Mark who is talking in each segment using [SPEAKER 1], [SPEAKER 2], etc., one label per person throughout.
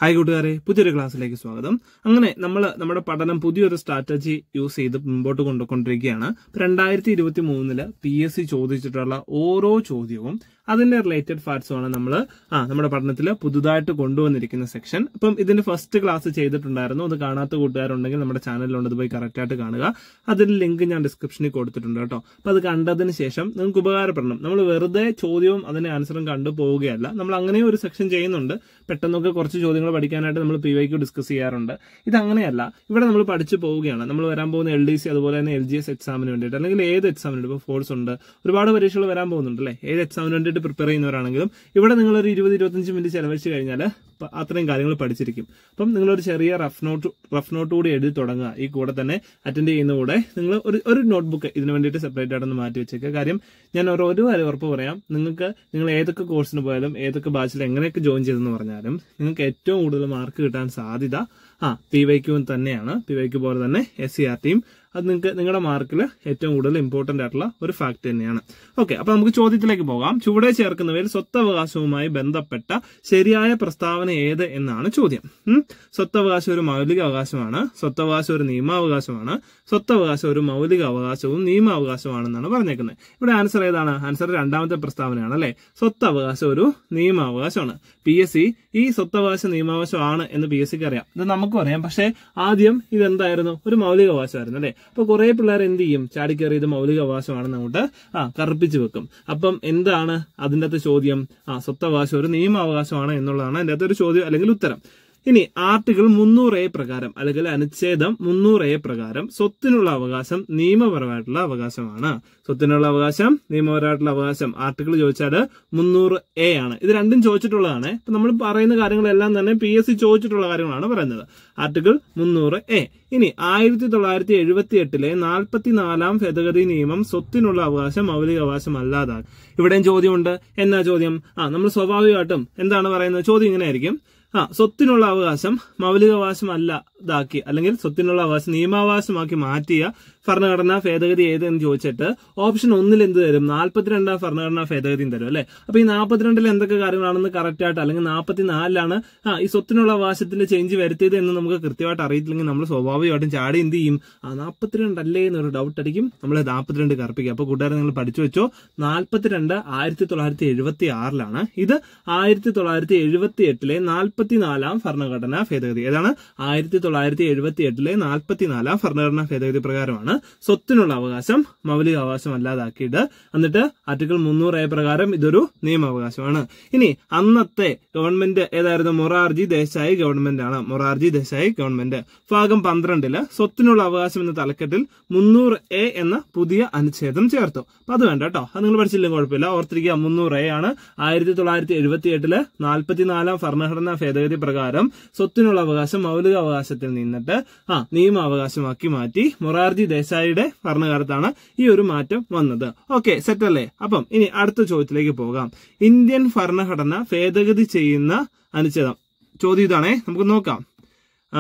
[SPEAKER 1] Hi കൂട്ടുകാരെ പുതിയൊരു ക്ലാസ്സിലേക്ക് സ്വാഗതം അങ്ങനെ നമ്മൾ നമ്മുടെ പഠനം പുതിയൊരു സ്ട്രാറ്റജി യൂസ് ചെയ്ത് മുമ്പോട്ട് കൊണ്ടുകൊണ്ടിരിക്കുകയാണ് രണ്ടായിരത്തി ഇരുപത്തി മൂന്നില് പി എസ് സി ചോദിച്ചിട്ടുള്ള ഓരോ ചോദ്യവും അതിന്റെ റിലേറ്റഡ് ഫാക്ട്സുമാണ് നമ്മൾ ആ നമ്മുടെ പഠനത്തിൽ പുതുതായിട്ട് കൊണ്ടുവന്നിരിക്കുന്ന സെക്ഷൻ അപ്പം ഇതിന്റെ ഫസ്റ്റ് ക്ലാസ് ചെയ്തിട്ടുണ്ടായിരുന്നു അത് കാണാത്ത കൂട്ടുകാരുണ്ടെങ്കിൽ നമ്മുടെ ചാനലിലുണ്ട് അത് പോയി കറക്റ്റ് ആയിട്ട് കാണുക അതിന്റെ ലിങ്ക് ഞാൻ ഡിസ്ക്രിപ്ഷനിൽ കൊടുത്തിട്ടുണ്ട് കേട്ടോ അപ്പൊ അത് കണ്ടതിന് ശേഷം നിങ്ങൾക്ക് ഉപകാരപ്പെടണം നമ്മൾ വെറുതെ ചോദ്യവും അതിന്റെ ആൻസറും കണ്ടു പോവുകയല്ല നമ്മൾ അങ്ങനെ ഒരു സെക്ഷൻ ചെയ്യുന്നുണ്ട് പെട്ടെന്നൊക്കെ കുറച്ച് ചോദ്യങ്ങൾ പഠിക്കാനായിട്ട് നമ്മൾ പി വൈക്ക് ഡിസ്കസ് ചെയ്യാറുണ്ട് ഇത് അങ്ങനെയല്ല ഇവിടെ നമ്മൾ പഠിച്ചു പോവുകയാണ് നമ്മൾ വരാൻ പോകുന്ന എൽ ഡി സി അതുപോലെ തന്നെ എൽ ജി എസ് എക്സാമിന് വേണ്ടിയിട്ട് അല്ലെങ്കിൽ ഏത് എക്സാമിന് ഇപ്പോൾ ഫോഴ്സ് ഉണ്ട് ഒരുപാട് പരീക്ഷകൾ വരാൻ പോകുന്നുണ്ട് അല്ലേ ഏത് എക്സാമിന് വേണ്ടിയിട്ട് പ്രിപ്പയർ ചെയ്യുന്നവരാണെങ്കിലും ഇവിടെ നിങ്ങൾ ഒരു ഇരുപത് ഇരുപത്തഞ്ച് മിനിറ്റ് ചെലവഴിച്ച് കഴിഞ്ഞാൽ അത്രയും കാര്യങ്ങൾ പഠിച്ചിരിക്കും അപ്പം നിങ്ങളൊരു ചെറിയ റഫ് നോട്ട് റഫ് നോട്ട് കൂടി എഴുതി തുടങ്ങുക ഈ കൂടെ തന്നെ അറ്റൻഡ് ചെയ്യുന്ന കൂടെ നിങ്ങൾ ഒരു ഒരു നോട്ട്ബുക്ക് ഇതിന് വേണ്ടിയിട്ട് സെപ്പറേറ്റ് ആയിട്ടൊന്ന് മാറ്റി വെച്ചേക്കുക കാര്യം ഞാൻ ഒരു ഒരു കാര്യം ഉറപ്പ് പറയാം നിങ്ങൾക്ക് നിങ്ങൾ ഏതൊക്കെ കോഴ്സിന് പോയാലും ഏതൊക്കെ ബാച്ചിൽ എങ്ങനെയൊക്കെ ജോയിൻ ചെയ്തെന്ന് പറഞ്ഞാലും നിങ്ങൾക്ക് ഏറ്റവും കൂടുതൽ മാർക്ക് കിട്ടാൻ സാധ്യത ആ പി വൈക്യു തന്നെയാണ് പി വൈക്യു പോലെ തന്നെ എസ് സി ആർ ടിയും അത് നിങ്ങൾക്ക് നിങ്ങളുടെ മാർക്കിൽ ഏറ്റവും കൂടുതൽ ഇമ്പോർട്ടന്റ് ആയിട്ടുള്ള ഒരു ഫാക്ട് തന്നെയാണ് ഓക്കെ അപ്പൊ നമുക്ക് ചോദ്യത്തിലേക്ക് പോകാം ചുവടെ ചേർക്കുന്നവയിൽ സ്വത്തവകാശവുമായി ബന്ധപ്പെട്ട ശരിയായ പ്രസ്താവന ഏത് എന്നാണ് ചോദ്യം ഉം? സ്വത്തവകാശം ഒരു മൗലിക അവകാശമാണ് സ്വത്തവകാശം ഒരു നിയമാവകാശമാണ് സ്വത്തവകാശം ഒരു മൗലിക അവകാശവും നിയമാവകാശമാണെന്നാണ് പറഞ്ഞേക്കുന്നത് ഇവിടെ ആൻസർ ഏതാണ് ആൻസർ രണ്ടാമത്തെ പ്രസ്താവനയാണ് അല്ലെ സ്വത്തവകാശം ഒരു നിയമാവകാശമാണ് പി എസ് സി ഈ സ്വത്തവകാശ നിയമാവകാശമാണ് എന്ന് പി എസ് സിക്ക് അറിയാം ഇത് നമുക്കും അറിയാം പക്ഷേ ആദ്യം ഇതെന്തായിരുന്നു ഒരു മൗലിക അവകാശമായിരുന്നു അല്ലെ അപ്പൊ കുറെ പിള്ളേർ എന്ത് ചെയ്യും ചാടിക്കയറി ഇത് മൗലിക അവകാശമാണെന്ന് അങ്ങോട്ട് ആ കറുപ്പിച്ചു വെക്കും അപ്പം എന്താണ് അതിൻ്റെ അകത്ത് ചോദ്യം ആ സ്വത്തവകാശം ഒരു നിയമാവകാശമാണ് എന്നുള്ളതാണ് അതിൻ്റെ അകത്ത് ഒരു ചോദ്യം അല്ലെങ്കിൽ ഉത്തരം ഇനി ആർട്ടിക്കിൾ മുന്നൂറ് എ പ്രകാരം അല്ലെങ്കിൽ അനുച്ഛേദം മുന്നൂറ് എ പ്രകാരം സ്വത്തിനുള്ള അവകാശം നിയമപരമായിട്ടുള്ള അവകാശമാണ് സ്വത്തിനുള്ള അവകാശം നിയമപരമായിട്ടുള്ള അവകാശം ആർട്ടിക്കിൾ ചോദിച്ചാൽ മുന്നൂറ് എ ആണ് ഇത് രണ്ടും ചോദിച്ചിട്ടുള്ളതാണ് ഇപ്പൊ നമ്മൾ പറയുന്ന കാര്യങ്ങളെല്ലാം തന്നെ പി എസ് സി ചോദിച്ചിട്ടുള്ള കാര്യങ്ങളാണ് പറയുന്നത് ആർട്ടിക്കിൾ മുന്നൂറ് എ ഇനി ആയിരത്തി തൊള്ളായിരത്തി എഴുപത്തി എട്ടിലെ നാൽപ്പത്തിനാലാം ഭേദഗതി നിയമം സ്വത്തിനുള്ള അവകാശം മൗലിക അവകാശം അല്ലാതാക്കി ഇവിടെയും ചോദ്യമുണ്ട് എന്നാ ചോദ്യം ആ നമ്മൾ സ്വാഭാവികമായിട്ടും എന്താണ് പറയുന്നത് ചോദ്യം ഇങ്ങനെ ആയിരിക്കും ആ സ്വത്തിനുള്ള അവകാശം മൗലികാവകാശം അല്ല ഇതാക്കി അല്ലെങ്കിൽ സ്വത്തിനുള്ള അവകാശം നിയമാവകാശമാക്കി മാറ്റിയ ഭരണഘടനാ ഭേദഗതി ഏതെന്ന് ചോദിച്ചിട്ട് ഓപ്ഷൻ ഒന്നിൽ എന്ത് തരും നാൽപ്പത്തിരണ്ടാം ഭരണഘടനാ ഭേദഗതിയും തരും അല്ലെ അപ്പൊ ഈ നാൽപ്പത്തിരണ്ടിൽ എന്തൊക്കെ കാര്യങ്ങളാണെന്ന് കറക്റ്റ് ആയിട്ട് അല്ലെങ്കിൽ നാൽപ്പത്തിനാലിലാണ് ആ ഈ സ്വത്തിനുള്ള അവകാശത്തിന്റെ ചേഞ്ച് വരുത്തിയത് എന്ന് നമുക്ക് കൃത്യമായിട്ട് അറിയിട്ടില്ലെങ്കിൽ നമ്മൾ സ്വാഭാവികമായിട്ടും ചാടി എന്ത് ചെയ്യും ആ നാൽപ്പത്തിരണ്ടല്ലേ എന്നൊരു ഡൗട്ട് അടിക്കും നമ്മൾ നാൽപ്പത്തിരണ്ട് കറപ്പിക്കുക അപ്പൊ കൂട്ടുകാരെ നിങ്ങൾ പഠിച്ചു വെച്ചോ നാൽപ്പത്തിരണ്ട് ആയിരത്തി തൊള്ളായിരത്തി എഴുപത്തി ആറിലാണ് ഇത് ആയിരത്തി തൊള്ളായിരത്തി എഴുപത്തി എട്ടിലെ നാൽപ്പത്തിനാലാം ഭരണഘടനാ ഭേദഗതി ഏതാണ് ആയിരത്തി തൊള്ളായിരത്തി എഴുപത്തി എട്ടിലെ നാൽപ്പത്തിനാലാം ഭരണഘടനാ ഭേദഗതി പ്രകാരമാണ് സ്വത്തിനുള്ള അവകാശം മൗലിക അവകാശം അല്ലാതാക്കിയിട്ട് എന്നിട്ട് ആർട്ടിക്കിൾ മുന്നൂറ് എ പ്രകാരം ഇതൊരു നിയമാവകാശമാണ് ഇനി അന്നത്തെ ഗവൺമെന്റ് ഏതായിരുന്നു മൊറാർജി ദേശായി ഗവൺമെന്റ് ആണ് മൊറാർജി ദേശായി ഗവൺമെന്റ് ഭാഗം പന്ത്രണ്ടില് സ്വത്തിനുള്ള അവകാശം എന്ന തലക്കെട്ടിൽ മുന്നൂറ് എ എന്ന പുതിയ അനുച്ഛേദം ചേർത്തു അപ്പൊ അത് വേണ്ട കേട്ടോ അത് നിങ്ങൾ പഠിച്ചില്ലെങ്കിൽ കുഴപ്പമില്ല ഓർത്തിരിക്കുക മുന്നൂറ് എ ആണ് ആയിരത്തി തൊള്ളായിരത്തി എഴുപത്തി എട്ടില് നാൽപ്പത്തിനാലാം ഭരണഘടനാ ഭേദഗതി പ്രകാരം സ്വത്തിനുള്ള അവകാശം മൗലിക അവകാശത്തിൽ നിന്നിട്ട് ആ നിയമാവകാശമാക്കി മാറ്റി മൊറാർജി ദേശായിയുടെ ഭരണകാലത്താണ് ഈ ഒരു മാറ്റം വന്നത് ഓക്കെ സെറ്റ് അല്ലേ അപ്പം ഇനി അടുത്ത ചോദ്യത്തിലേക്ക് പോകാം ഇന്ത്യൻ ഭരണഘടന ഭേദഗതി ചെയ്യുന്ന അനുച്ഛേദം ചോദ്യം ഇതാണേ നമുക്ക് നോക്കാം ആ,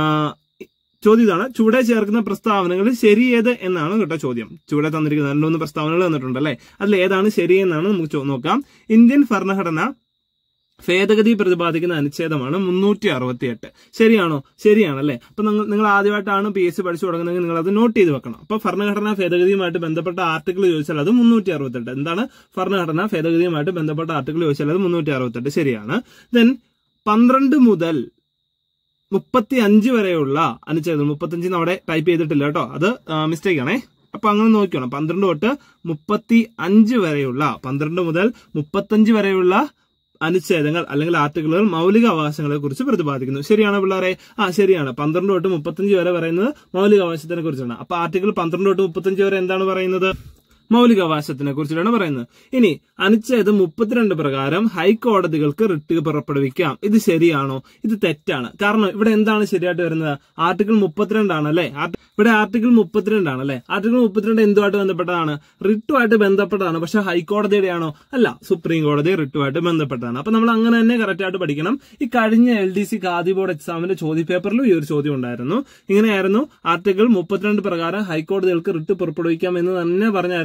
[SPEAKER 1] ചോദ്യം ഇതാണ് ചുവടെ ചേർക്കുന്ന പ്രസ്താവനകൾ ശരിയേത് എന്നാണ് കേട്ടോ ചോദ്യം ചുവടെ തന്നിരിക്കുന്ന രണ്ട് മൂന്ന് പ്രസ്താവനകൾ തന്നിട്ടുണ്ട് അല്ലേ അതിൽ ഏതാണ് ശരിയെന്നാണ് നമുക്ക് ചോ- നോക്കാം ഇന്ത്യൻ ഭരണഘടന ഭേദഗതി പ്രതിപാദിക്കുന്ന അനുച്ഛേദമാണ് മുന്നൂറ്റി അറുപത്തി എട്ട് ശരിയാണോ ശരിയാണല്ലേ അപ്പൊ നിങ്ങൾ നിങ്ങൾ ആദ്യമായിട്ടാണ് പി എസ് സി പഠിച്ചു തുടങ്ങുന്നതെങ്കിൽ നിങ്ങൾ അത് നോട്ട് ചെയ്ത് വെക്കണം അപ്പൊ ഭരണഘടനാ ഭേദഗതിയുമായിട്ട് ബന്ധപ്പെട്ട ആർട്ടിക്കിൾ ചോദിച്ചാൽ അത് മുന്നൂറ്റി അറുപത്തെട്ട് എന്താണ് ഭരണഘടനാ ഭേദഗതിയുമായിട്ട് ബന്ധപ്പെട്ട ആർട്ടിക്കിൾ ചോദിച്ചാൽ അത് മുന്നൂറ്റി അറുപത്തെട്ട് ശരിയാണ് ദെൻ പന്ത്രണ്ട് മുതൽ മുപ്പത്തി അഞ്ച് വരെയുള്ള അനുച്ഛേദം മുപ്പത്തഞ്ചിന്ന് അവിടെ ടൈപ്പ് ചെയ്തിട്ടില്ല കേട്ടോ അത് മിസ്റ്റേക്ക് ആണേ അപ്പൊ അങ്ങനെ നോക്കിയോണം പന്ത്രണ്ട് തൊട്ട് മുപ്പത്തി അഞ്ച് വരെയുള്ള പന്ത്രണ്ട് മുതൽ മുപ്പത്തഞ്ച് വരെയുള്ള അനുച്ഛേദങ്ങൾ അല്ലെങ്കിൽ ആർട്ടിക്കിളുകൾ മൗലിക അവകാശങ്ങളെ കുറിച്ച് പ്രതിപാദിക്കുന്നു ശരിയാണോ പിള്ളേരെ ആ ശരിയാണ് പന്ത്രണ്ട് തൊട്ട് മുപ്പത്തഞ്ച് വരെ പറയുന്നത് മൗലിക അവകാശത്തിനെ കുറിച്ചാണ് അപ്പൊ ആർട്ടിക്കിൾ പന്ത്രണ്ട് തൊട്ട് മുപ്പത്തഞ്ച് വരെ എന്താണ് പറയുന്നത് മൗലിക അവകാശത്തിനെ കുറിച്ചിട്ടാണ് പറയുന്നത് ഇനി അനുച്ഛേദം മുപ്പത്തിരണ്ട് പ്രകാരം ഹൈക്കോടതികൾക്ക് റിട്ട് പുറപ്പെടുവിക്കാം ഇത് ശരിയാണോ ഇത് തെറ്റാണ് കാരണം ഇവിടെ എന്താണ് ശരിയായിട്ട് വരുന്നത് ആർട്ടിക്കിൾ മുപ്പത്തിരണ്ടാണ് അല്ലെ ഇവിടെ ആർട്ടിക്കിൾ മുപ്പത്തിരണ്ടാണ് അല്ലെ ആർട്ടിക്കിൾ മുപ്പത്തിരണ്ട് എന്തുമായിട്ട് ബന്ധപ്പെട്ടതാണ് റിട്ടുമായിട്ട് ബന്ധപ്പെട്ടതാണ് പക്ഷെ ഹൈക്കോടതിയുടെ ആണോ അല്ല സുപ്രീം കോടതി റിട്ടുമായിട്ട് ബന്ധപ്പെട്ടതാണ് അപ്പൊ നമ്മൾ അങ്ങനെ തന്നെ കറക്റ്റ് ആയിട്ട് പഠിക്കണം ഈ കഴിഞ്ഞ L D C Khadi board എക്സാമിന്റെ ചോദ്യ പേപ്പറിലും ഈ ഒരു ചോദ്യം ഉണ്ടായിരുന്നു ഇങ്ങനെയായിരുന്നു ആർട്ടിക്കിൾ മുപ്പത്തിരണ്ട് പ്രകാരം ഹൈക്കോടതികൾക്ക് റിട്ട് പുറപ്പെടുവിക്കാം എന്ന് തന്നെ പറഞ്ഞായിരുന്നു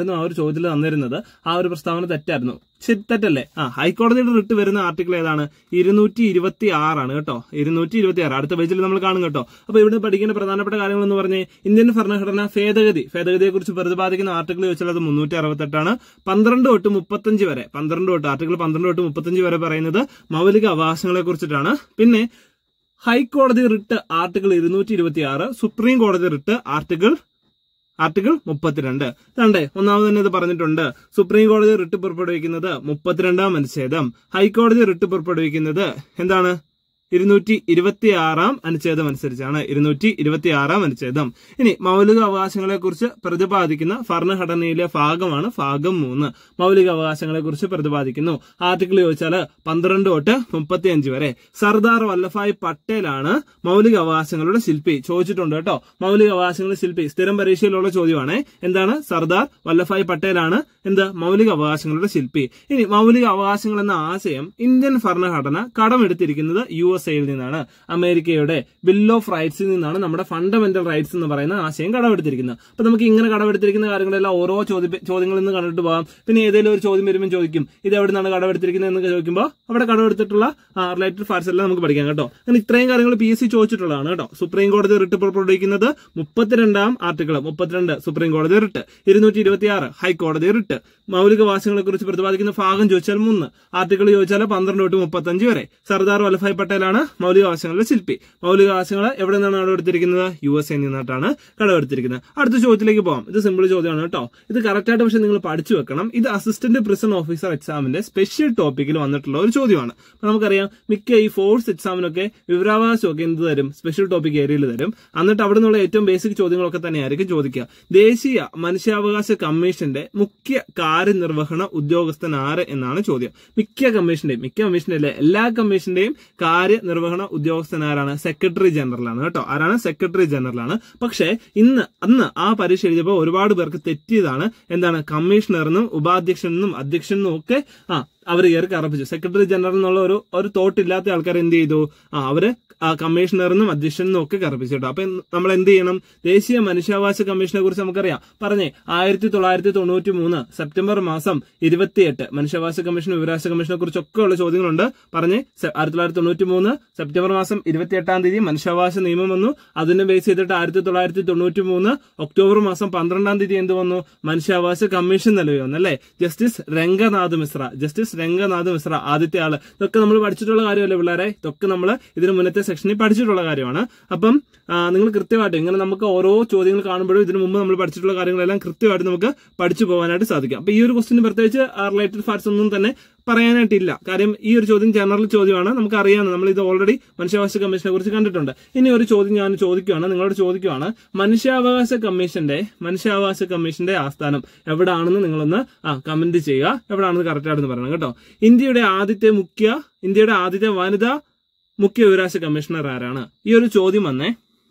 [SPEAKER 1] ആയിരുന്നു ആ ഒരു ചോദ്യത്തിൽ തന്നിരുന്നത് ആ ഒരു പ്രസ്താവന തെറ്റായിരുന്നു ശരി തെറ്റല്ലേ ആ ഹൈക്കോടതിയുടെ റിട്ട് വരുന്ന ആർട്ടിക്കിൾ ഏതാണ് ഇരുന്നൂറ്റി ഇരുപത്തി ആറാണ് കേട്ടോ ഇരുന്നൂറ്റി ഇരുപത്തി ആറ് അടുത്ത പേജിൽ നമ്മൾ കാണും കേട്ടോ അപ്പൊ ഇവിടെ പഠിക്കേണ്ട പ്രധാനപ്പെട്ട കാര്യങ്ങൾ എന്ന് പറഞ്ഞ് ഇന്ത്യൻ ഭരണഘടന ഭേദഗതി ഭേദഗതിയെ കുറിച്ച് പ്രതിപാദിക്കുന്ന ആർട്ടിക്കിൾ ചോദിച്ചാൽ അത് മുന്നൂറ്റി അറുപത്തെട്ടാണ് പന്ത്രണ്ട് തൊട്ട് മുപ്പത്തഞ്ച് വരെ പന്ത്രണ്ട് തൊട്ട് ആർട്ടിക്കിൾ പന്ത്രണ്ട് തൊട്ട് മുപ്പത്തഞ്ച് വരെ പറയുന്നത് മൗലിക അവകാശങ്ങളെ കുറിച്ചിട്ടാണ് പിന്നെ ഹൈക്കോടതി റിട്ട് ആർട്ടിക്കിൾ ഇരുന്നൂറ്റി ഇരുപത്തി ആറ് സുപ്രീം കോടതി റിട്ട് ആർട്ടിക്കിൾ ആർട്ടിക്കിൾ മുപ്പത്തിരണ്ട് രണ്ടേ ഒന്നാമത് തന്നെ ഇത് പറഞ്ഞിട്ടുണ്ട് സുപ്രീം കോടതി റിട്ട് പുറപ്പെടുവിക്കുന്നത് മുപ്പത്തിരണ്ടാം അനുച്ഛേദം ഹൈക്കോടതി റിട്ട് പുറപ്പെടുവിക്കുന്നത് എന്താണ് ഇരുന്നൂറ്റി ഇരുപത്തി ആറാം അനുച്ഛേദം അനുസരിച്ചാണ് ഇരുന്നൂറ്റി ഇരുപത്തി ആറാം അനുച്ഛേദം ഇനി മൗലിക അവകാശങ്ങളെ കുറിച്ച് പ്രതിപാദിക്കുന്ന ഭരണഘടനയിലെ ഭാഗമാണ് ഭാഗം മൂന്ന് മൗലിക അവകാശങ്ങളെ കുറിച്ച് പ്രതിപാദിക്കുന്നു ആർട്ടിക്കിൾ ചോദിച്ചാൽ പന്ത്രണ്ട് തൊട്ട് മുപ്പത്തിയഞ്ച് വരെ സർദാർ വല്ലഭായ് പട്ടേലാണ് മൗലിക അവകാശങ്ങളുടെ ശില്പി ചോദിച്ചിട്ടുണ്ട് കേട്ടോ മൗലിക അവകാശങ്ങളുടെ ശില്പി സ്ഥിരം പരീക്ഷയിലുള്ള ചോദ്യമാണ് എന്താണ് സർദാർ വല്ലഭായ് പട്ടേലാണ് എന്ത് മൗലിക അവകാശങ്ങളുടെ ശില്പി ഇനി മൗലിക അവകാശങ്ങൾ എന്ന ആശയം ഇന്ത്യൻ ഭരണഘടന കടമെടുത്തിരിക്കുന്നത് യു എസ് എയിൽ നിന്നാണ് അമേരിക്കയുടെ ബിൽ ഓഫ് റൈറ്റ്സിൽ നിന്നാണ് നമ്മുടെ ഫണ്ടമെന്റൽ റൈറ്റ്സ് എന്ന് പറയുന്ന ആശയം കടമെടുത്തിരിക്കുന്നത് അപ്പൊ നമുക്ക് ഇങ്ങനെ കടമെടുത്തിരിക്കുന്ന കാര്യങ്ങളെല്ലാം ഓരോ ചോദ്യ ചോദ്യങ്ങളിൽ നിന്ന് കണ്ടിട്ട് പോകാം പിന്നെ ഏതെങ്കിലും ഒരു ചോദ്യം വരുമ്പോൾ ചോദിക്കും ഇത് എവിടെ നിന്നാണ് കടമെടുത്തിരിക്കുന്നത് എന്ന് ചോദിക്കുമ്പോൾ അവിടെ കടമെടുത്തിട്ടുള്ള റിലേറ്റഡ് ഫാർട്സ് എല്ലാം നമുക്ക് പഠിക്കാം കേട്ടോ അങ്ങനെ ഇത്രയും കാര്യങ്ങൾ പി എസ് സി ചോദിച്ചിട്ടുള്ളതാണ് കേട്ടോ സുപ്രീം കോടതി റിട്ട് പുറപ്പെടുവിക്കുന്നത് മുപ്പത്തിരണ്ടാം ആർട്ടിക്കിൾ മുപ്പത്തിരണ്ട് സുപ്രീം കോടതി റിട്ട് ഇരുന്നൂറ്റി ഇരുപത്തി ആറ് ഹൈക്കോടതി റിട്ട് മൗലിക വാസങ്ങളെ കുറിച്ച് പ്രതിപാദിക്കുന്ന ഭാഗം ചോദിച്ചാൽ മൂന്ന് ആർട്ടിക്കിൾ ചോദിച്ചാൽ പന്ത്രണ്ട് തൊട്ട് മുപ്പത്തഞ്ച് വരെ സർദാർ വല്ലഭായ് പട്ടേലാണ് മൗലികാവകാശങ്ങളുടെ ശില്പി മൗലികാവകാശങ്ങൾ എവിടെ നിന്നാണ് കടമെടുത്തിരിക്കുന്നത് യു എസ് എ നിന്നിട്ടാണ് കടമെടുത്തിരിക്കുന്നത് അടുത്ത ചോദ്യത്തിലേക്ക് പോകാം ഇത് സിമ്പിൾ ചോദ്യമാണ് കേട്ടോ ഇത് കറക്റ്റ് ആയിട്ട് പക്ഷെ നിങ്ങൾ പഠിച്ചു വെക്കണം ഇത് അസിസ്റ്റന്റ് പ്രിസൺ ഓഫീസർ എക്സാമിന്റെ സ്പെഷ്യൽ ടോപ്പിക്കിൽ വന്നിട്ടുള്ള ഒരു ചോദ്യമാണ് അപ്പൊ നമുക്കറിയാം മിക്ക ഈ ഫോഴ്സ് എക്സാമിനൊക്കെ വിവരാവകാശമൊക്കെ എന്ത് തരും സ്പെഷ്യൽ ടോപ്പിക് ഏരിയയിൽ തരും എന്നിട്ട് അവിടെ നിന്നുള്ള ഏറ്റവും ബേസിക് ചോദ്യങ്ങളൊക്കെ തന്നെയായിരിക്കും ചോദിക്കുക ദേശീയ മനുഷ്യാവകാശ കമ്മീഷന്റെ മുഖ്യ കാര്യനിർവഹണ ഉദ്യോഗസ്ഥൻ ആര് എന്നാണ് ചോദ്യം മിക്ക കമ്മീഷന്റെയും മിക്ക കമ്മീഷന്റെ അല്ലേ എല്ലാ കമ്മീഷന്റെയും കാര്യനിർവഹണ ഉദ്യോഗസ്ഥൻ ആരാണ് സെക്രട്ടറി ജനറൽ ആണ് കേട്ടോ ആരാണ് സെക്രട്ടറി ജനറൽ ആണ് പക്ഷേ ഇന്ന് അന്ന് ആ പരീക്ഷ എഴുതിയപ്പോൾ ഒരുപാട് പേർക്ക് തെറ്റിയതാണ് എന്താണ് കമ്മീഷണറെന്നും ഉപാധ്യക്ഷനെന്നും അധ്യക്ഷനെന്നും ഒക്കെ ആ അവർ കയറി കറപ്പിച്ചു സെക്രട്ടറി ജനറൽ എന്നുള്ള ഒരു ഒരു തോട്ട് ഇല്ലാത്ത ആൾക്കാർ എന്ത് ചെയ്തു ആ അവര് ആ കമ്മീഷണറിനും അധ്യക്ഷനും ഒക്കെ കറപ്പിച്ചു കേട്ടോ അപ്പൊ നമ്മൾ എന്ത് ചെയ്യണം ദേശീയ മനുഷ്യാവകാശ കമ്മീഷനെ കുറിച്ച് നമുക്കറിയാം പറഞ്ഞേ ആയിരത്തി തൊള്ളായിരത്തി തൊണ്ണൂറ്റി മൂന്ന് സെപ്റ്റംബർ മാസം ഇരുപത്തിയെട്ട് മനുഷ്യാവകാശ കമ്മീഷൻ വിവരാവകാശ കമ്മീഷനെ കുറിച്ചൊക്കെ ഉള്ള ചോദ്യങ്ങളുണ്ട് പറഞ്ഞേ സെ- ആയിരത്തി തൊള്ളായിരത്തി തൊണ്ണൂറ്റി മൂന്ന് സെപ്റ്റംബർ മാസം ഇരുപത്തിയെട്ടാം തീയതി മനുഷ്യാവകാശ നിയമം വന്നു അതിനെ ബേസ് ചെയ്തിട്ട് ആയിരത്തി തൊള്ളായിരത്തി തൊണ്ണൂറ്റി മൂന്ന് ഒക്ടോബർ മാസം പന്ത്രണ്ടാം തീയതി എന്ത് വന്നു മനുഷ്യാവകാശ കമ്മീഷൻ നിലവിൽ വന്നു അല്ലേ ജസ്റ്റിസ് രംഗനാഥ് മിശ്ര ജസ്റ്റിസ് രംഗനാഥ് മിശ്ര ആദ്യത്തെ ആള് ഇതൊക്കെ നമ്മൾ പഠിച്ചിട്ടുള്ള കാര്യമല്ലേ പിള്ളേരെ ഇതൊക്കെ നമ്മൾ ഇതിന് മുന്നത്തെ സെക്ഷനിൽ പഠിച്ചിട്ടുള്ള കാര്യമാണ് അപ്പം നിങ്ങൾ കൃത്യമായിട്ട് ഇങ്ങനെ നമുക്ക് ഓരോ ചോദ്യങ്ങൾ കാണുമ്പോഴും ഇതിനു മുമ്പ് നമ്മൾ പഠിച്ചിട്ടുള്ള കാര്യങ്ങളെല്ലാം കൃത്യമായിട്ട് നമുക്ക് പഠിച്ചു പോകാനായിട്ട് സാധിക്കും അപ്പൊ ഈ ഒരു ക്വസ്റ്റിന് പ്രത്യേകിച്ച് റിലേറ്റഡ് ഫാക്ട്സ് ഒന്നും തന്നെ പറയാനായിട്ടില്ല കാര്യം ഈ ഒരു ചോദ്യം ജനറൽ ചോദ്യമാണ് നമുക്ക് അറിയാം നമ്മൾ ഇത് ഓൾറെഡി മനുഷ്യാവകാശ കമ്മീഷനെ കുറിച്ച് കണ്ടിട്ടുണ്ട് ഇനി ഒരു ചോദ്യം ഞാൻ ചോദിക്കുകയാണ് നിങ്ങളോട് ചോദിക്കുകയാണ് മനുഷ്യാവകാശ കമ്മീഷന്റെ മനുഷ്യാവകാശ കമ്മീഷന്റെ ആസ്ഥാനം എവിടാണെന്ന് നിങ്ങളൊന്ന് ആ കമന്റ് ചെയ്യുക എവിടാണെന്ന് കറക്റ്റ് ആണെന്ന് പറയണം കേട്ടോ ഇന്ത്യയുടെ ആദ്യത്തെ മുഖ്യ ഇന്ത്യയുടെ ആദ്യത്തെ വനിതാ മുഖ്യ വിവരാവകാശ കമ്മീഷണർ ആരാണ് ഈ ഒരു ചോദ്യം വന്നേ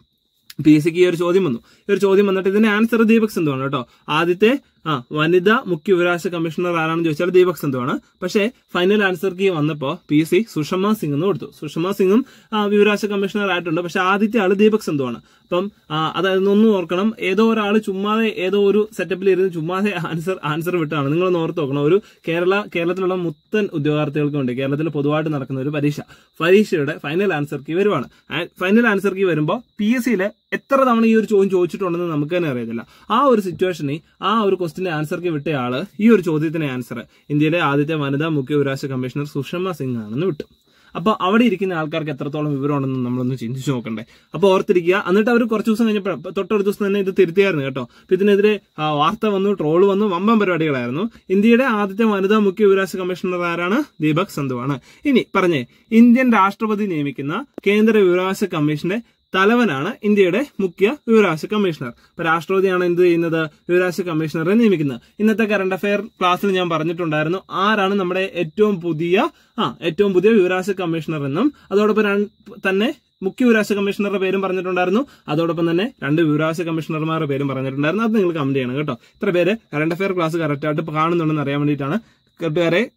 [SPEAKER 1] പി എസ് സിക്ക് ഈ ഒരു ചോദ്യം വന്നു ഈ ഒരു ചോദ്യം വന്നിട്ട് ഇതിന്റെ ആൻസർ ദീപക് സിന്ധുവാണ് കേട്ടോ ആദ്യത്തെ ആ വനിതാ മുഖ്യ വിവരാവകാശ കമ്മീഷണർ ആരാണെന്ന് ചോദിച്ചാൽ ദീപക് സിന്ധുവാണ് പക്ഷേ ഫൈനൽ ആൻസർ കീ വന്നപ്പോ P S C Sushma Singh എന്ന് കൊടുത്തു സുഷമ സിംഗും ആ, വിവരാവകാശ കമ്മീഷണർ ആയിട്ടുണ്ട് പക്ഷെ ആദ്യത്തെ ആള് ദീപക് സിന്ധുവാണ് അപ്പം ആ, അതായത് ഒന്നും ഓർക്കണം ഏതോ ഒരാൾ ചുമ്മാതെ ഏതോ ഒരു സെറ്റപ്പിൽ ഇരുന്ന് ചുമ്മാതെ ആൻസർ ആൻസർ വിട്ടാണ് നിങ്ങളൊന്ന് ഓർത്ത് നോക്കണം ഒരു കേരള കേരളത്തിലുള്ള മുത്തൻ ഉദ്യോഗാർത്ഥികൾക്ക് വേണ്ടി കേരളത്തിൽ പൊതുവായിട്ട് നടക്കുന്ന ഒരു പരീക്ഷ പരീക്ഷയുടെ ഫൈനൽ ആൻസർ കീ വരുവാണ് ഫൈനൽ ആൻസർ കീ വരുമ്പോൾ പി എസ് സിയിലെ എത്ര തവണ ഈ ഒരു ചോദ്യം ചോദിച്ചിട്ടുണ്ടെന്ന് നമുക്ക് തന്നെ അറിയത്തില്ല ആ ഒരു സിറ്റുവേഷനിൽ ആ ഒരു ക്വസ്റ്റിന്റെ ആൻസർ കീ വിട്ടയാള് ഈ ഒരു ചോദ്യത്തിന്റെ ആൻസർ ഇന്ത്യയിലെ ആദ്യത്തെ വനിതാ മുഖ്യ വിവരാവകാശ കമ്മീഷണർ സുഷമ സിംഗ് ആണെന്ന് വിട്ടു അപ്പൊ അവിടെ ഇരിക്കുന്ന ആൾക്കാർക്ക് എത്രത്തോളം വിവരമുണ്ടെന്ന് നമ്മളൊന്ന് ചിന്തിച്ചു നോക്കണ്ടേ അപ്പൊ ഓർത്തിരിക്കുക എന്നിട്ട് അവർ കുറച്ച് ദിവസം കഴിഞ്ഞപ്പോൾ തൊട്ടൊരു ദിവസം തന്നെ ഇത് തിരുത്തിയായിരുന്നു കേട്ടോ അപ്പൊ ഇതിനെതിരെ ആ, വാർത്ത വന്നു ട്രോള് വന്നു വമ്പൻ പരിപാടികളായിരുന്നു ഇന്ത്യയുടെ ആദ്യത്തെ വനിതാ മുഖ്യ വിവരാവകാശ കമ്മീഷണർ ആരാണ് ദീപക് സന്ധുവാണ് ഇനി പറഞ്ഞേ ഇന്ത്യൻ രാഷ്ട്രപതി നിയമിക്കുന്ന കേന്ദ്ര വിവരാവകാശ കമ്മീഷന്റെ തലവനാണ് ഇന്ത്യയുടെ മുഖ്യ വിവരാവകാശ കമ്മീഷണർ ഇപ്പൊ രാഷ്ട്രപതിയാണ് എന്ത് ചെയ്യുന്നത് വിവരാവകാശ കമ്മീഷണറെ നിയമിക്കുന്നത് ഇന്നത്തെ കറണ്ട് അഫയർ ക്ലാസ്സിൽ ഞാൻ പറഞ്ഞിട്ടുണ്ടായിരുന്നു ആരാണ് നമ്മുടെ ഏറ്റവും പുതിയ ആ ഏറ്റവും പുതിയ വിവരാവകാശ കമ്മീഷണർ എന്നും അതോടൊപ്പം രണ്ട് തന്നെ മുഖ്യ വിവരാവകാശ കമ്മീഷണറുടെ പേരും പറഞ്ഞിട്ടുണ്ടായിരുന്നു അതോടൊപ്പം തന്നെ രണ്ട് വിവരാവകാശ കമ്മീഷണർമാരുടെ പേരും പറഞ്ഞിട്ടുണ്ടായിരുന്നു അത് നിങ്ങൾ കമന്റ് ചെയ്യണം കേട്ടോ ഇത്ര പേര് കറണ്ട് അഫയർ ക്ലാസ് കറക്റ്റ് ആയിട്ട് കാണുന്നുണ്ടെന്ന് അറിയാൻ വേണ്ടിയിട്ടാണ് കൂട്ടുകാരെ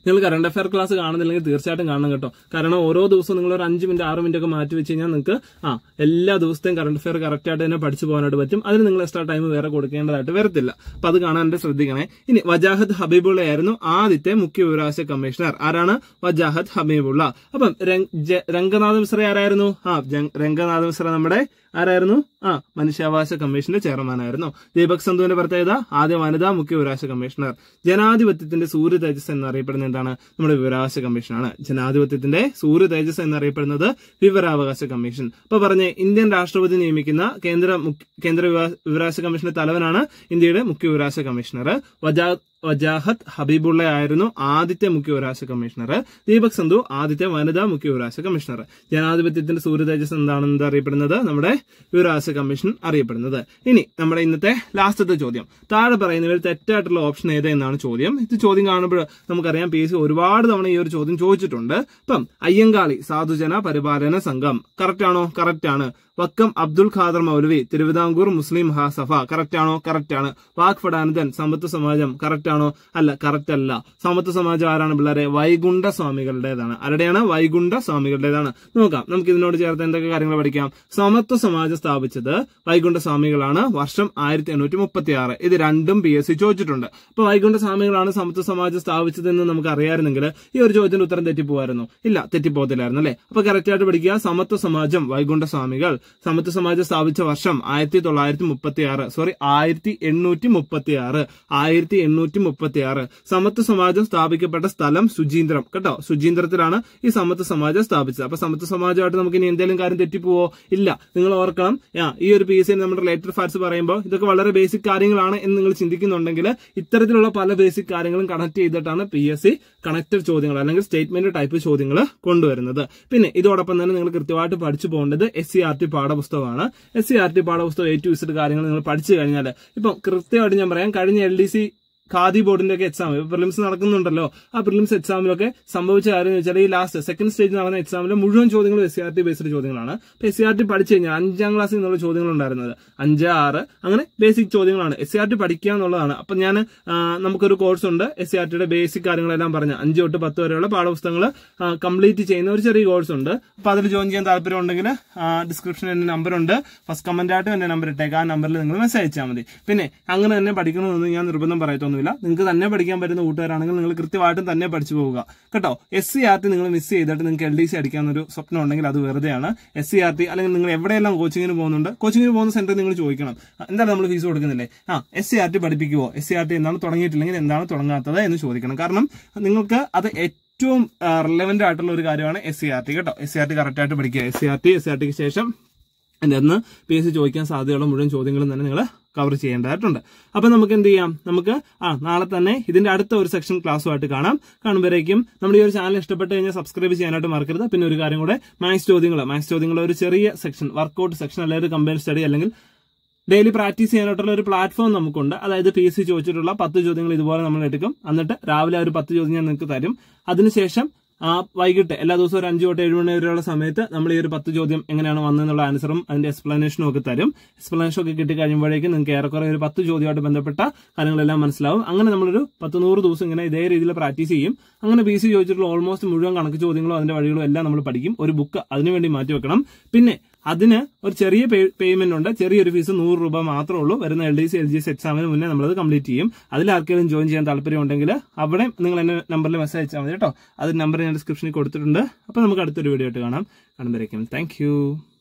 [SPEAKER 1] നിങ്ങൾ കറണ്ട് അഫയർ ക്ലാസ് കാണുന്നില്ലെങ്കിൽ തീർച്ചയായിട്ടും കാണണം കേട്ടോ കാരണം ഓരോ ദിവസവും നിങ്ങൾ ഒരു അഞ്ച് മിനിറ്റ് ആറ് മിനിറ്റ് ഒക്കെ മാറ്റി വെച്ച് കഴിഞ്ഞാൽ നിങ്ങൾക്ക് ആ എല്ലാ ദിവസത്തെയും കറണ്ട് അഫയർ കറക്റ്റ് ആയിട്ട് തന്നെ പഠിച്ചു പോകാനായിട്ട് പറ്റും അതിന് നിങ്ങൾ എക്സ്ട്രാ ടൈം വേറെ കൊടുക്കേണ്ടതായിട്ട് വരത്തില്ല അപ്പൊ അത് കാണാൻ ശ്രദ്ധിക്കണേ ഇനി വജാഹത്ത് ഹബീബുള്ള ആയിരുന്നു ആദ്യത്തെ മുഖ്യ വിവരാവകാശ കമ്മീഷണർ ആരാണ് വജാഹത്ത് ഹബീബുള്ള അപ്പം രംഗ്- ജ- രംഗനാഥ് മിശ്ര ആരായിരുന്നു ആ ജങ്- രംഗനാഥ് മിശ്ര നമ്മുടെ ആരായിരുന്നു ആ മനുഷ്യാവകാശ കമ്മീഷന്റെ ചെയർമാൻ ആയിരുന്നു ദീപക് സന്ധുവിന്റെ പ്രത്യേകത ആദ്യ വനിതാ മുഖ്യ വിവരാവകാശ കമ്മീഷണർ ജനാധിപത്യത്തിന്റെ സൂര്യ തേജസ് എന്നറിയപ്പെടുന്ന എന്താണ് നമ്മുടെ വിവരാവകാശ കമ്മീഷനാണ് ജനാധിപത്യത്തിന്റെ സൂര്യ തേജസ് എന്നറിയപ്പെടുന്നത് വിവരാവകാശ കമ്മീഷൻ അപ്പൊ പറഞ്ഞ ഇന്ത്യൻ രാഷ്ട്രപതി നിയമിക്കുന്ന കേന്ദ്ര മുഖ്യ- കേന്ദ്ര വിവരാ- വിവരാവകാശ കമ്മീഷന്റെ തലവനാണ് ഇന്ത്യയുടെ മുഖ്യ വിവരാവകാശ കമ്മീഷണർ വജാ വജാഹത്ത് ഹബീബുള്ള ആയിരുന്നു ആദ്യത്തെ മുഖ്യ വിവരാവകാശ കമ്മീഷണർ ദീപക് സന്ധു ആദ്യത്തെ വനിതാ മുഖ്യ വിവരാവകാശ കമ്മീഷണർ ജനാധിപത്യത്തിന്റെ സൂര്യ തേജസ് എന്താണെന്ന് അറിയപ്പെടുന്നത് നമ്മുടെ വിവരാവകാശ കമ്മീഷൻ അറിയപ്പെടുന്നത് ഇനി നമ്മുടെ ഇന്നത്തെ ലാസ്റ്റത്തെ ചോദ്യം താഴെ പറയുന്നവർ തെറ്റായിട്ടുള്ള ഓപ്ഷൻ ഏത് എന്നാണ് ചോദ്യം ഇത് ചോദ്യം കാണുമ്പോൾ നമുക്കറിയാം പി എസ് സി ഒരുപാട് തവണ ഈ ഒരു ചോദ്യം ചോദിച്ചിട്ടുണ്ട് ഇപ്പം അയ്യങ്കാളി സാധുജന പരിപാലന സംഘം കറക്റ്റ് ആണോ കറക്റ്റ് ആണ് വക്കം അബ്ദുൽ ഖാദർ മൗലവി തിരുവിതാംകൂർ മുസ്ലിം മഹാസഭ കറക്റ്റ് ആണോ കറക്റ്റ് ആണ് വാക് ഫടാനന്ദൻ സമത്വ സമാജം കറക്റ്റ് ആണോ അല്ല കറക്റ്റ് അല്ല സമത്വ സമാജം ആരാണ് പിള്ളേരെ വൈകുണ്ഠ സ്വാമികളുടേതാണ് ആരുടെയാണ് വൈകുണ്ഠ സ്വാമികളുടേതാണ് നോക്കാം നമുക്ക് ഇതിനോട് ചേർത്ത് എന്തൊക്കെ കാര്യങ്ങൾ പഠിക്കാം സമത്വ സമാജം സ്ഥാപിച്ചത് വൈകുണ്ഠ സ്വാമികളാണ് വർഷം ആയിരത്തി എണ്ണൂറ്റി മുപ്പത്തി ആറ് ഇത് രണ്ടും പി എസ് സി ചോദിച്ചിട്ടുണ്ട് അപ്പൊ വൈകുണ്ഠ സ്വാമികളാണ് സമത്വ സമാജം സ്ഥാപിച്ചതെന്ന് നമുക്ക് അറിയാമായിരുന്നെങ്കിൽ ഈ ഒരു ചോദ്യത്തിന്റെ ഉത്തരം തെറ്റിപ്പോവായിരുന്നു ഇല്ല തെറ്റിപ്പോകത്തില്ലായിരുന്നു അല്ലെ അപ്പൊ കറക്റ്റ് ആയിട്ട് പഠിക്കുക സമത്വ സമാജം വൈകുണ്ഠ സ്വാമികൾ സമത്വ സമാജം സ്ഥാപിച്ച വർഷം ആയിരത്തി തൊള്ളായിരത്തി മുപ്പത്തി ആറ് സോറി ആയിരത്തി എണ്ണൂറ്റി മുപ്പത്തി ആറ് ആയിരത്തി എണ്ണൂറ്റി മുപ്പത്തി ആറ് സമത്വ സമാജം സ്ഥാപിക്കപ്പെട്ട സ്ഥലം ശുചീന്ദ്രം കേട്ടോ ശുചീന്ദ്രത്തിലാണ് ഈ സമത്വ സമാജം സ്ഥാപിച്ചത് അപ്പൊ സമത്വ സമാജമായിട്ട് നമുക്ക് ഇനി എന്തെങ്കിലും കാര്യം തെറ്റിപ്പോവോ ഇല്ല നിങ്ങൾ ഓർക്കണം ആ, ഈ ഒരു പി എസ് സി നമ്മുടെ റിലേറ്റഡ് ഫാക്ട്സ് പറയുമ്പോൾ ഇതൊക്കെ വളരെ ബേസിക് കാര്യങ്ങളാണ് എന്ന് നിങ്ങൾ ചിന്തിക്കുന്നുണ്ടെങ്കിൽ ഇത്തരത്തിലുള്ള പല ബേസിക് കാര്യങ്ങളും കണക്ട് ചെയ്തിട്ടാണ് പി എസ് സി കണക്റ്റഡ് ചോദ്യങ്ങൾ അല്ലെങ്കിൽ സ്റ്റേറ്റ്മെന്റ് ടൈപ്പ് ചോദ്യങ്ങൾ കൊണ്ടുവരുന്നത് പിന്നെ ഇതോടൊപ്പം തന്നെ നിങ്ങൾ കൃത്യമായിട്ട് പഠിച്ചു പോകേണ്ടത് എസ് സി ആർ ടി പാഠപുസ്തകമാണ് എസ് സി ആർ ടി പാഠപുസ്തകം എ ടു വിസിറ്റ് കാര്യങ്ങൾ നിങ്ങൾ പഠിച്ചു കഴിഞ്ഞാൽ ഇപ്പം കൃത്യമായിട്ട് ഞാൻ പറയാം കഴിഞ്ഞ എൽ ഡി സി ഖാദി ബോർഡിന്റെ ഒക്കെ എക്സാം പ്രിലിംസ് നടക്കുന്നുണ്ടല്ലോ ആ പ്രിലിംസ് എക്സാമിലൊക്കെ സംഭവിച്ച കാര്യം എന്ന് വെച്ചാൽ ഈ ലാസ്റ്റ് സെക്കൻഡ് സ്റ്റേജ് നടന്ന എക്സാമിലെ മുഴുവൻ ചോദ്യങ്ങളും S C R T based ചോദ്യങ്ങളാണ് അപ്പൊ എസ് സി ആർ ടി പഠിച്ചു കഴിഞ്ഞാൽ അഞ്ചാം ക്ലാസ്സിൽ നിന്നുള്ള ചോദ്യങ്ങൾ ഉണ്ടായിരുന്നത് അഞ്ച് ആറ് അങ്ങനെ ബേസിക് ചോദ്യങ്ങളാണ് എസ് സി ആർ ടി പഠിക്കുക എന്നുള്ളതാണ് അപ്പൊ ഞാൻ നമുക്കൊരു കോഴ്സ് ഉണ്ട് എസ് സി ആർ ടിയുടെ ബേസിക് കാര്യങ്ങളെല്ലാം പറഞ്ഞ അഞ്ച് തൊട്ട് പത്ത് വരെയുള്ള പാഠപുസ്തകങ്ങൾ കംപ്ലീറ്റ് ചെയ്യുന്ന ഒരു ചെറിയ കോഴ്സ് ഉണ്ട് അപ്പൊ അതിൽ ജോയിൻ ചെയ്യാൻ താല്പര്യം ഉണ്ടെങ്കിൽ ഡിസ്ക്രിപ്ഷനിൽ എന്റെ നമ്പർ ഉണ്ട് ഫസ്റ്റ് കമന്റ് ആയിട്ടും എന്റെ നമ്പർ ഇട്ടേക്ക് ആ നമ്പറിൽ നിങ്ങൾ മെസ്സേജ് അയച്ചാൽ മതി പിന്നെ അങ്ങനെ തന്നെ പഠിക്കണമെന്ന് ഞാൻ നിർബന്ധം പറയത്തൊന്നുമില്ല നിങ്ങൾക്ക് തന്നെ പഠിക്കാൻ പറ്റുന്ന കൂട്ടുകാരാണെങ്കിൽ നിങ്ങൾ കൃത്യമായിട്ടും തന്നെ പഠിച്ചു പോവുക കേട്ടോ എസ് സി ആർ ടി നിങ്ങൾ മിസ് ചെയ്തിട്ട് നിങ്ങൾക്ക് എൽ ഡി സി അടിക്കാന്നൊരു സ്വപ്നം ഉണ്ടെങ്കിൽ അത് വെറുതെയാണ് എസ് സി ആർ ടി അല്ലെങ്കിൽ നിങ്ങൾ എവിടെയെല്ലാം കോച്ചിങ്ങിന് പോകുന്നുണ്ട് കോച്ചിങ്ങിന് പോകുന്ന സെന്ററിൽ നിങ്ങൾ ചോദിക്കണം ആ, എന്താണ് നമ്മൾ ഫീസ് കൊടുക്കുന്നില്ലേ ആ എസ് സി ആർ ടി പഠിപ്പിക്കുവോ എസ് സി ആർ ടി എന്താണ് തുടങ്ങിയിട്ടില്ലെങ്കിൽ എന്താണ് തുടങ്ങാത്തത് എന്ന് ചോദിക്കണം കാരണം നിങ്ങൾക്ക് അത് ഏറ്റവും റിലവന്റ് ആയിട്ടുള്ള ഒരു കാര്യമാണ് എസ് സി ആർ ടി കേട്ടോ S C R T correct ആയിട്ട് പഠിക്കുക S C R T S C R ടിക്ക് ശേഷം എൻ്റെ അന്ന് പി എസ് സി ചോദിക്കാൻ സാധ്യതയുള്ള മുഴുവൻ ചോദ്യങ്ങളും തന്നെ നിങ്ങൾ കവർ ചെയ്യേണ്ടതായിട്ടുണ്ട് അപ്പൊ നമുക്ക് എന്ത് ചെയ്യാം നമുക്ക് ആ നാളെ തന്നെ ഇതിന്റെ അടുത്ത ഒരു സെക്ഷൻ ക്ലാസ്സുമായിട്ട് കാണാം കാണുമ്പോഴേക്കും നമ്മുടെ ഈ ഒരു ചാനൽ ഇഷ്ടപ്പെട്ട് കഴിഞ്ഞാൽ സബ്സ്ക്രൈബ് ചെയ്യാനായിട്ട് മറക്കരുത് പിന്നെ ഒരു കാര്യം കൂടെ മാത്സ് ചോദ്യങ്ങൾ മാത്സ് ചോദ്യങ്ങൾ ഒരു ചെറിയ സെക്ഷൻ വർക്കൗട്ട് സെക്ഷൻ അല്ലെങ്കിൽ ഒരു കമ്പൈൻ സ്റ്റഡി അല്ലെങ്കിൽ ഡെയിലി പ്രാക്ടീസ് ചെയ്യാനായിട്ടുള്ള ഒരു പ്ലാറ്റ്ഫോം നമുക്കുണ്ട് അതായത് പി എസ് സി ചോദിച്ചിട്ടുള്ള പത്ത് ചോദ്യങ്ങൾ ഇതുപോലെ നമ്മൾ എടുക്കും എന്നിട്ട് രാവിലെ ആ ഒരു പത്ത് ചോദ്യം ഞാൻ നിങ്ങൾക്ക് തരും അതിനുശേഷം ആ വൈകിട്ട് എല്ലാ ദിവസവും ഒരു അഞ്ച് തൊട്ട് ഏഴ് മണി വരെയുള്ള സമയത്ത് നമ്മൾ ഈ ഒരു പത്ത് ചോദ്യം എങ്ങനെയാണ് വന്നതെന്നുള്ള ആൻസറും അതിന്റെ എക്സ്പ്ലനേഷനും ഒക്കെ തരും എക്സ്പ്ലനേഷൻ ഒക്കെ കിട്ടി കഴിയുമ്പോഴേക്കും നിങ്ങൾക്ക് ഏറെക്കുറെ ഒരു പത്ത് ചോദ്യമായിട്ട് ബന്ധപ്പെട്ട കാര്യങ്ങളെല്ലാം മനസ്സിലാവും അങ്ങനെ നമ്മളൊരു പത്ത് നൂറ് ദിവസം ഇങ്ങനെ ഇതേ രീതിയിൽ പ്രാക്ടീസ് ചെയ്യും അങ്ങനെ പി സി ചോദിച്ചിട്ടുള്ള ഓൾമോസ്റ്റ് മുഴുവൻ കണക്ക് ചോദ്യങ്ങളും അതിന്റെ വഴികളും എല്ലാം നമ്മൾ പഠിക്കും ഒരു ബുക്ക് അതിനുവേണ്ടി മാറ്റി വെക്കണം പിന്നെ അതിന് ഒരു ചെറിയ പേയ്മെന്റ് ഉണ്ട് ചെറിയൊരു ഫീസ് നൂറ് രൂപ മാത്രമേ ഉള്ളൂ വരുന്ന L D C L G S എക്സാമിന് മുന്നേ നമ്മളത് കംപ്ലീറ്റ് ചെയ്യും അതിൽ ആർക്കെങ്കിലും ജോയിൻ ചെയ്യാൻ താല്പര്യം ഉണ്ടെങ്കിൽ അവിടെ നിങ്ങൾ എന്നെ നമ്പറിൽ മെസ്സേജ് അയച്ചാൽ മതി കേട്ടോ അത് നമ്പർ ഞാൻ ഡിസ്ക്രിപ്ഷനിൽ കൊടുത്തിട്ടുണ്ട് അപ്പോൾ നമുക്ക് അടുത്തൊരു വീഡിയോ ആയിട്ട് കാണാം കാണുമ്പോഴേക്കും താങ്ക്